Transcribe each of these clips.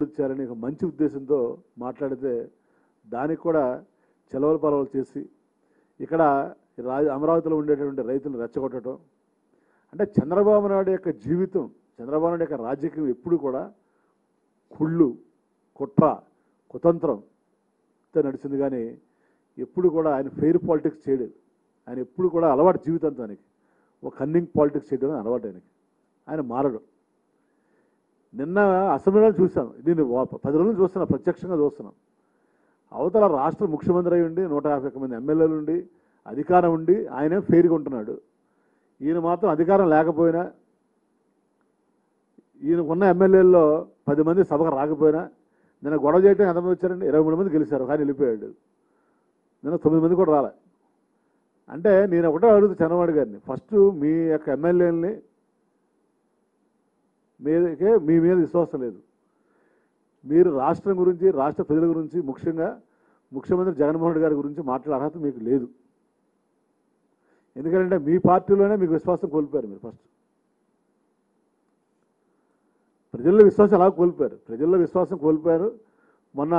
ఇచ్చారని ఒక మంచి ఉద్దేశంతో మాట్లాడితే దానికి కూడా చెలవల పలవలు చేసి ఇక్కడ రా అమరావతిలో ఉండేటువంటి రైతులు రెచ్చగొట్టడం అంటే చంద్రబాబు నాయుడు యొక్క జీవితం చంద్రబాబు నాయుడు యొక్క రాజకీయం ఎప్పుడు కూడా కుళ్ళు కుట్ర కుతంత్రంతో నడిచింది కానీ ఎప్పుడు కూడా ఆయన ఫెయిర్ పాలిటిక్స్ చేయలేదు ఆయన ఎప్పుడు కూడా అలవాటు జీవితంతో ఆయనకి ఒక కన్నింగ్ పాలిటిక్స్ చేయడం అలవాటు ఆయనకి ఆయన మారడు నిన్న అసెంబ్లీలో చూసాం దీన్ని వా- పది రోజులు చూస్తున్నాం ప్రత్యక్షంగా చూస్తున్నాం అవతల రాష్ట్ర ముఖ్యమంత్రి అయి ఉండి నూట యాభై ఒక్క మంది ఎమ్మెల్యేలు ఉండి అధికారం ఉండి ఆయనే ఫెయిర్గా ఉంటున్నాడు ఈయన మాత్రం అధికారం లేకపోయినా ఈయనకున్న ఎమ్మెల్యేల్లో పది మంది సభకు రాకపోయినా నిన్న గొడవ చేయడం ఎంతమంది వచ్చారండి ఇరవై మూడు మంది గెలిచారు కానీ వెళ్ళిపోయాడు నిన్న తొమ్మిది మంది కూడా రాలే అంటే నేను ఒకటే అడుగుతా చంద్రబాబు గారిని ఫస్ట్ మీ యొక్క ఎమ్మెల్యేలని మీదకే మీ మీద విశ్వాసం లేదు మీరు రాష్ట్రం గురించి రాష్ట్ర ప్రజల గురించి ముఖ్యంగా ముఖ్యమంత్రి జగన్మోహన్ రెడ్డి గారి గురించి మాట్లాడే అర్హత మీకు లేదు ఎందుకంటే మీ పార్టీలోనే మీకు విశ్వాసం కోల్పోయారు మీరు ఫస్ట్ ప్రజల్లో విశ్వాసం ఎలా కోల్పోయారు ప్రజల్లో విశ్వాసం కోల్పోయారు మొన్న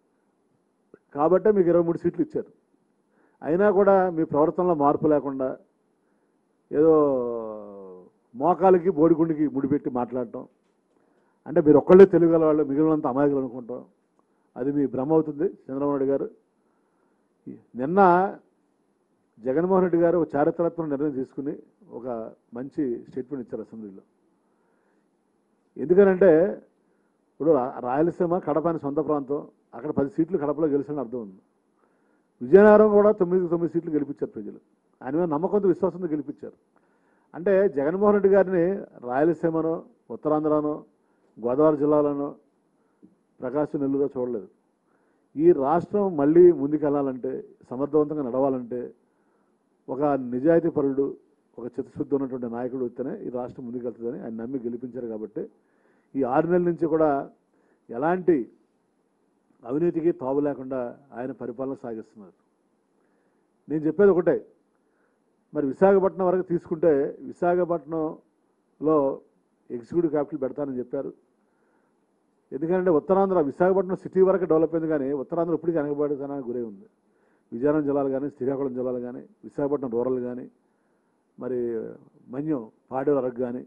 కాబట్టే మీకు ఇరవై మూడు సీట్లు ఇచ్చారు అయినా కూడా మీ ప్రవర్తనలో మార్పు లేకుండా ఏదో మోకాలకి బోడిగుండికి ముడిపెట్టి మాట్లాడటం అంటే మీరు ఒక్కళ్ళే తెలుగు గల వాళ్ళు మిగిలినంత అమాయకులు అనుకుంటాం అది మీ భ్రమ అవుతుంది చంద్రబాబు నాయుడు గారు నిన్న జగన్మోహన్ రెడ్డి గారు ఒక చారిత్రాత్మక నిర్ణయం తీసుకుని ఒక మంచి స్టేట్మెంట్ ఇచ్చారు అసెంబ్లీలో ఎందుకనంటే ఇప్పుడు రా- రాయలసీమ కడప అని సొంత ప్రాంతం అక్కడ పది సీట్లు కడపలో గెలిచిన అర్థం ఉంది విజయనగరం కూడా తొమ్మిది తొమ్మిది సీట్లు గెలిపించారు ప్రజలు ఆయన మీద నమ్మకంతో విశ్వాసంతో గెలిపించారు అంటే జగన్మోహన్ రెడ్డి గారిని రాయలసీమనో ఉత్తరాంధ్రనో గోదావరి జిల్లాలోనో ప్రకాశం నెల్లూరులో చూడలేదు ఈ రాష్ట్రం మళ్ళీ ముందుకెళ్ళాలంటే సమర్థవంతంగా నడవాలంటే ఒక నిజాయితీ పరుడు ఒక చిత్తశుద్ధి ఉన్నటువంటి నాయకుడు వస్తేనే ఈ రాష్ట్రం ముందుకెళ్తుందని ఆయన నమ్మి గెలిపించారు కాబట్టి ఈ ఆరు నెలల నుంచి కూడా ఎలాంటి అవినీతికి తావు లేకుండా ఆయన పరిపాలన సాగిస్తున్నారు నేను చెప్పేది ఒకటే మరి విశాఖపట్నం వరకు తీసుకుంటే విశాఖపట్నంలో ఎగ్జిక్యూటివ్ క్యాపిటల్ పెడతానని చెప్పారు ఎందుకంటే ఉత్తరాంధ్ర విశాఖపట్నం సిటీ వరకు డెవలప్ అయింది కానీ ఉత్తరాంధ్ర ఇప్పటికీ వెనకబడితనానికి గురై ఉంది విజయనగరం జిల్లాలు కానీ శ్రీకాకుళం జిల్లాలు కానీ విశాఖపట్నం రూరల్ కానీ మరి మన్యం పాడే వరకు కానీ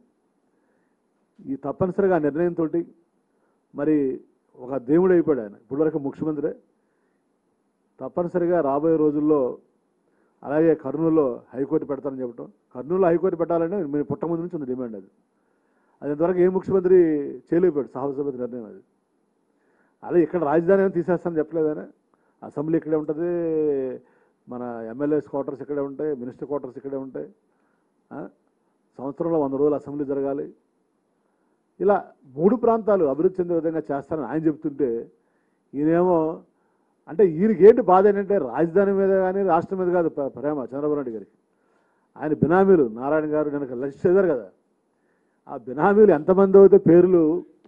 ఈ తప్పనిసరిగా ఆ నిర్ణయంతో మరి ఒక దేవుడు అయిపోయాడు ఆయన ఇప్పటివరకు ముఖ్యమంత్రి తప్పనిసరిగా రాబోయే రోజుల్లో అలాగే కర్నూలులో హైకోర్టు పెడతానని చెప్పడం కర్నూలులో హైకోర్టు పెట్టాలంటే మీరు పుట్టముందు నుంచి ఉంది డిమాండ్ అది అది ఇంతవరకు ఏ ముఖ్యమంత్రి చేయలేకపోయాడు సాహసపతి నిర్ణయం అది అదే ఇక్కడ రాజధాని ఏమో తీసేస్తానని చెప్పలేదని అసెంబ్లీ ఇక్కడే ఉంటుంది మన ఎమ్మెల్యేస్ క్వార్టర్స్ ఇక్కడే ఉంటాయి మినిస్టర్ క్వార్టర్స్ ఇక్కడే ఉంటాయి ఆ? సంవత్సరంలో వంద రోజులు అసెంబ్లీ జరగాలి ఇలా మూడు ప్రాంతాలు అభివృద్ధి చెందే విధంగా చేస్తానని ఆయన చెప్తుంటే ఈయనేమో అంటే ఈయనకి ఏంటి బాధ ఏంటంటే రాజధాని మీద కానీ రాష్ట్రం మీద కాదు ప్ర- ప్రేమ చంద్రబాబు నాయుడు గారికి ఆయన బినామీలు నారాయణ గారు నేను లిస్ట్ చదివారు కదా ఆ బినామీలు ఎంతమంది అయితే పేర్లు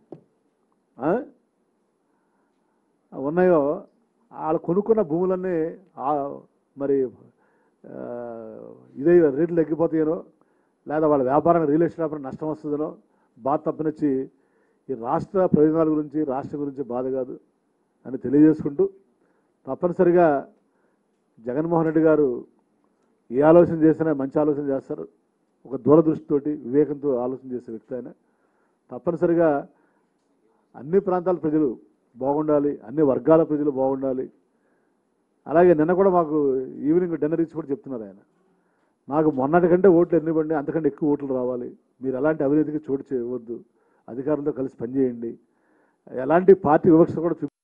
ఆ? ఉన్నాయో వాళ్ళు కొనుక్కున్న భూములన్నీ ఆ మరి ఆ, ఇదే రేట్లు తగ్గిపోతాయనో లేదా వాళ్ళ వ్యాపారం రియల్ ఎస్టేట్ వ్యాపారం నష్టం వస్తుందనో బాధ తప్పనిచ్చి ఈ రాష్ట్ర ప్రయోజనాల గురించి రాష్ట్రం గురించి బాధ కాదు అని తెలియజేసుకుంటూ తప్పనిసరిగా జగన్మోహన్ రెడ్డి గారు ఏ ఆలోచన చేసినా మంచి ఆలోచన చేస్తారు ఒక దూరదృష్టితోటి వివేకంతో ఆలోచన చేసే వ్యక్తి ఆయన తప్పనిసరిగా అన్ని ప్రాంతాల ప్రజలు బాగుండాలి అన్ని వర్గాల ప్రజలు బాగుండాలి అలాగే నిన్న కూడా మాకు ఈవినింగ్ డిన్నర్ ఇచ్చి కూడా చెప్తున్నారు ఆయన నాకు మొన్నటి కంటే ఓట్లు ఎన్ని పడి అంతకంటే ఎక్కువ ఓట్లు రావాలి మీరు ఎలాంటి అవినీతికి చోటు చేయవద్దు అధికారులతో కలిసి పనిచేయండి ఎలాంటి పార్టీ వివక్ష కూడా చూపి